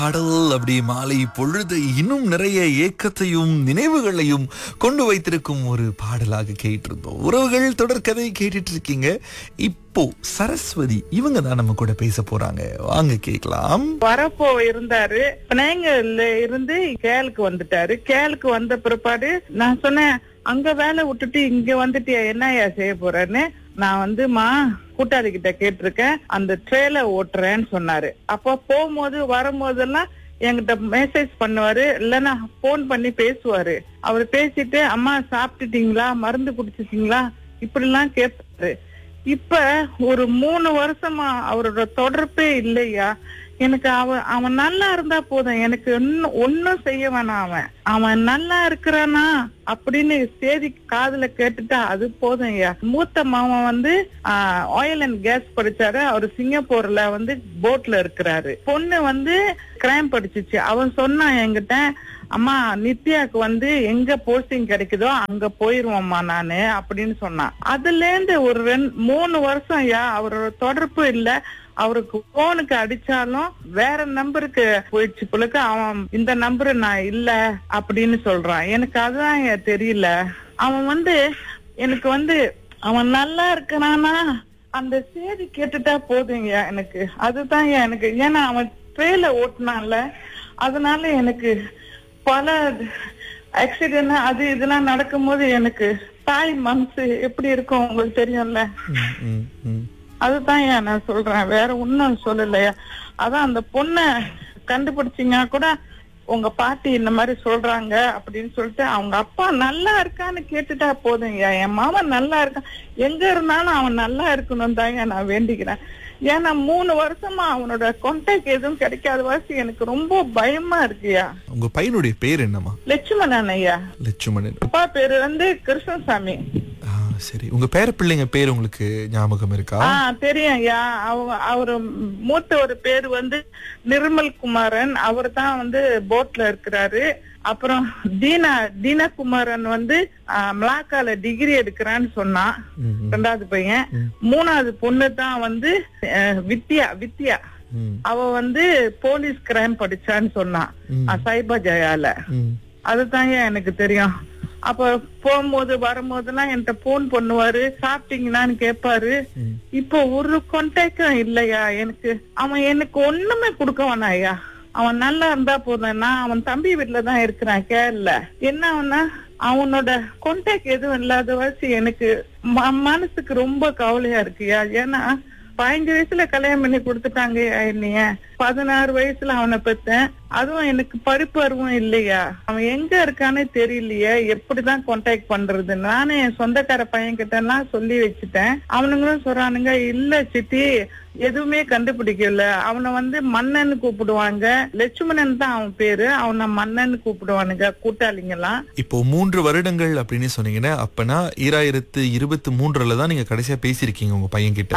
பாடல் அப்படி மாலை பொழுது இன்னும் நிறைய ஏக்கத்தையும் நினைவுகளையும் கொண்டு வைத்திருக்கும் ஒரு பாடலாக கேட்டிருந்தோம் உறவுகள் தொடர்கதை கேட்டுட்டு இருக்கீங்க இப்போ சரஸ்வதி இவங்க தான் நம்ம கூட பேச போறாங்க வாங்க கேட்கலாம் வரப்போ இருந்தாரு பிணைங்கல்ல இருந்து கேலுக்கு வந்துட்டாரு கேலுக்கு வந்த பிற்பாடு நான் சொன்னேன் அங்க வேலை விட்டுட்டு இங்க வந்துட்டு என்னய்யா செய்ய போறேன்னு நான் வந்துமா கூட்டாளி கிட்ட கேட்டிருக்கேன் அந்த ட்ரெயில ஓட்டுறேன்னு சொன்னாரு அப்ப போகும்போது வரும்போதெல்லாம் என்கிட்ட மெசேஜ் பண்ணுவாரு இல்லைன்னா போன் பண்ணி பேசுவாரு அவர் பேசிட்டு அம்மா சாப்பிட்டுட்டீங்களா மருந்து குடிச்சிட்டீங்களா இப்படி எல்லாம் கேட்பாரு இப்ப ஒரு மூணு வருஷமா அவரோட தொடர்பே இல்லையா எனக்கு அவன் அவன் நல்லா இருந்தா போதும் எனக்கு இன்னும் ஒன்னும் செய்ய வேணாம் அவன் அவன் நல்லா இருக்கிறானா அப்படின்னு செய்தி காதுல கேட்டுட்டா அது போதும் ஐயா மூத்த மாமன் வந்து ஆயில் அண்ட் கேஸ் படிச்சாரு அவர் சிங்கப்பூர்ல வந்து போட்ல இருக்கிறாரு பொண்ணு வந்து கிரைம் படிச்சுச்சு அவன் சொன்னான் என்கிட்ட அம்மா நித்யாக்கு வந்து எங்க போஸ்டிங் கிடைக்குதோ அங்க போயிருவோம்மா நானு அப்படின்னு சொன்னான் அதுல இருந்து ஒரு ரெண்டு மூணு வருஷம் ஐயா அவரோட தொடர்பு இல்ல அவருக்கு போனுக்கு அடிச்சாலும் வேற நம்பருக்கு போயிடுச்சு பிள்ளைக்கு அவன் இந்த நம்பரு நான் இல்ல அப்படின்னு சொல்றான் எனக்கு அதுதான் ஏன் தெரியல அவன் வந்து எனக்கு வந்து அவன் நல்லா இருக்கிறானா அந்த செய்தி கேட்டுட்டா போதுங்க எனக்கு அதுதான் ஏன் எனக்கு ஏன்னா அவன் ட்ரெயில ஓட்டுனான்ல அதனால எனக்கு பல ஆக்சிடென்ட் அது இதெல்லாம் நடக்கும்போது எனக்கு தாய் மனசு எப்படி இருக்கும் உங்களுக்கு தெரியும்ல ம், ம், ம். அதுதான் ஏன் நான் சொல்றேன் வேற ஒன்னும் சொல்லலையா அதான் அந்த பொண்ணை கண்டுபிடிச்சீங்க கூட உங்க பாட்டி இந்த மாதிரி சொல்றாங்க அப்படின்னு சொல்லிட்டு அவங்க அப்பா நல்லா இருக்கான்னு கேட்டுட்டா போதுங்க என் மாமன் நல்லா இருக்கான் எங்க இருந்தாலும் அவன் நல்லா இருக்கணும் தாங்க நான் வேண்டிக்கிறேன் ஏன்னா மூணு வருஷமா அவனோட கான்டாக்ட் எதுவும் கிடைக்காத வாசி எனக்கு ரொம்ப பயமா இருக்குயா உங்க பையனுடைய பேர் என்னம்மா லட்சுமணன் ஐயா லட்சுமணன் அப்பா பேரு வந்து கிருஷ்ணசாமி ஆ, சரி உங்க பேர பிள்ளைங்க பேர் உங்களுக்கு ஞாபகம் இருக்கா ஆ தெரியும் ஐயா அவ அவரு மூத்த ஒரு பேர் வந்து நிர்மல் குமாரன் அவர் தான் வந்து போட்ல இருக்கிறாரு அப்புறம் தீனா தீனகுமாரன் வந்து ஆ, மலாக்கால டிகிரி எடுக்கிறான்னு சொன்னான் ம், ம், ரெண்டாவது பையன் மூணாவது பொண்ணு தான் வந்து அஹ், வித்யா வித்யா ம், அவ வந்து போலீஸ் கிரைம் படிச்சான்னு சொன்னான் ம். ஆ, சைபர் ஜெயால ம். அதுதாங்க எனக்கு தெரியும் அப்ப போகும்போது வரும்போதெல்லாம் என்கிட்ட போன் பண்ணுவாரு சாப்பிட்டீங்களான்னு கேட்பாரு ம். இப்போ ஒரு கான்டாக்டும் இல்லையா எனக்கு அவன் எனக்கு ஒண்ணுமே கொடுக்க வேணாயா அவன் நல்லா இருந்தா போதும் நான் அவன் தம்பி வீட்டுல தான் இருக்கிறான் கேரள என்ன அவனா அவனோட கான்டாக்ட் எதுவும் இல்லாத வச்சு எனக்கு ம- மனசுக்கு ரொம்ப கவலையா இருக்குயா ஏன்னா பதினஞ்சு வயசுல கல்யாணம் பண்ணி கொடுத்துட்டாங்க என்னைய பதினாறு வயசுல அவனை பெத்தேன் அதுவும் எனக்கு படிப்பு அறிவும் இல்லையா அவன் எங்க இருக்கானே தெரியலையே எப்படிதான் கான்டாக்ட் பண்றது நானே என் சொந்தக்கார பையன் கிட்ட எல்லாம் சொல்லி வச்சுட்டேன் அவனுங்களும் சொல்றானுங்க இல்ல சித்தி எதுவுமே கண்டுபிடிக்கல அவனை வந்து மன்னன் கூப்பிடுவாங்க லட்சுமணன் தான் அவன் பேரு அவனை மன்னன் கூப்பிடுவானுங்க கூட்டாளிங்க எல்லாம் இப்போ மூன்று வருடங்கள் அப்படின்னு சொன்னீங்கன்னா அப்பனா ஈராயிரத்து இருபத்தி மூன்றுல தான் நீங்க கடைசியா பேசியிருக்கீங்க உங்க பையன் கிட்ட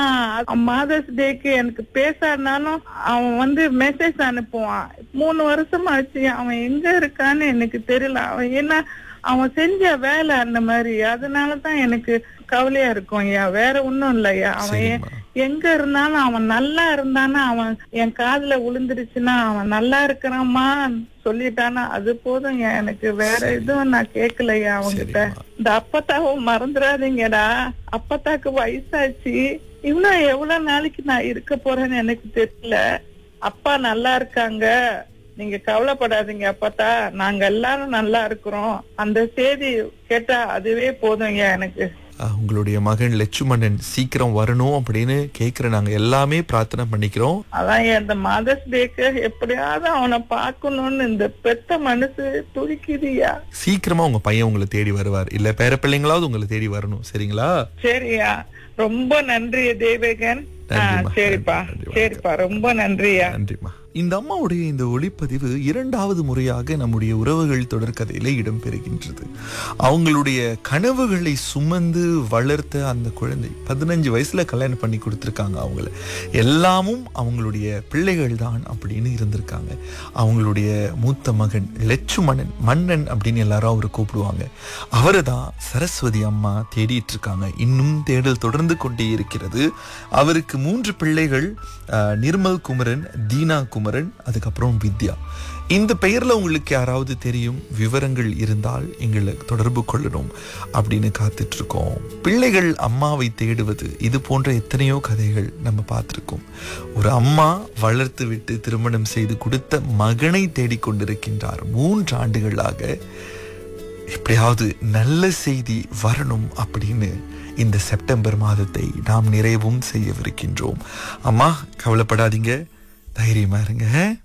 மாதர்ஸ் டேக்கு எனக்கு பேசாதனாலும் அவன் வந்து மெசேஜ் அனுப்புவான் மூணு வருஷம் ஆச்சு அவன் எங்க இருக்கான்னு எனக்கு தெரியல அவன் என்ன அவன் செஞ்ச வேலை அந்த மாதிரி அதனாலதான் எனக்கு கவலையா இருக்கும் ஐயா வேற ஒண்ணும் இல்லையா அவன் எ- சரிம்மா. எங்க இருந்தாலும் அவன் நல்லா இருந்தானா அவன் என் காதுல விழுந்துருச்சுன்னா அவன் நல்லா இருக்கிறாமா சொல்லிட்டானா அது போதும் ஐயா. எனக்கு வேற எதுவும் நான் கேட்கலையா அவன்கிட்ட சரிம்மா. இந்த அப்பத்தாவும் மறந்துடாதீங்கடா அப்பத்தாக்கு வயசாச்சு இன்னும் எவ்வளவு நாளைக்கு நான் இருக்க போறேன்னு எனக்கு தெரியல அப்பா நல்லா இருக்காங்க நீங்க கவலைப்படாதீங்க அப்பத்தா நாங்க எல்லாரும் நல்லா இருக்கிறோம் அந்த செய்தி கேட்டா அதுவே போதுங்க எனக்கு ஆ, உங்களுடைய மகன் லட்சுமணன் சீக்கிரம் வரணும் அப்படின்னு கேக்குற நாங்க எல்லாமே பிரார்த்தனை பண்ணிக்கிறோம் அதான் என் இந்த மதர்ஸ் டேக்கு எப்படியாவது அவனை பார்க்கணும்னு இந்த பெத்த மனசு துடிக்குதுயா சீக்கிரமா உங்க பையன் உங்களை தேடி வருவார் இல்ல பேர பிள்ளைங்களாவது உங்களை தேடி வரணும் சரிங்களா சரியா ரொம்ப நன்றி தேவேகன் ஆ, நன்றிம்மா. சரிப்பா நன்றி, வணக்கம். சரிப்பா ரொம்ப நன்றியா நன்றிம்மா இந்த அம்மாவுடைய இந்த ஒளிப்பதிவு இரண்டாவது முறையாக நம்முடைய உறவுகள் தொடர்கதையில இடம்பெறுகின்றது அவங்களுடைய கனவுகளை சுமந்து வளர்த்த அந்த குழந்தை பதினஞ்சு வயசுல கல்யாணம் பண்ணி கொடுத்துருக்காங்க அவங்கள எல்லாமும் அவங்களுடைய பிள்ளைகள் தான் அப்படின்னு இருந்திருக்காங்க அவங்களுடைய மூத்த மகன் லட்சுமணன் மன்னன் அப்படின்னு எல்லாரும் அவரை கூப்பிடுவாங்க அவரை தான் சரஸ்வதி அம்மா தேடிட்டு இருக்காங்க இன்னும் தேடல் தொடர்ந்து கொண்டே இருக்கிறது அவருக்கு மூன்று பிள்ளைகள் அஹ், நிர்மல் குமரன் தீனா குமரன் குமரன் அதுக்கப்புறம் வித்யா இந்த பெயர்ல உங்களுக்கு யாராவது தெரியும் விவரங்கள் இருந்தால் எங்களை தொடர்பு கொள்ளணும் அப்படின்னு காத்துட்டு இருக்கோம் பிள்ளைகள் அம்மாவை தேடுவது இது போன்ற எத்தனையோ கதைகள் நம்ம பார்த்திருக்கோம் ஒரு அம்மா வளர்த்து விட்டு திருமணம் செய்து கொடுத்த மகனை தேடிக்கொண்டிருக்கின்றார் மூன்று ஆண்டுகளாக எப்படியாவது நல்ல செய்தி வரணும் அப்படின்னு இந்த செப்டம்பர் மாதத்தை நாம் நிறைவும் செய்யவிருக்கின்றோம் அம்மா கவலைப்படாதீங்க தைரியமா இருங்க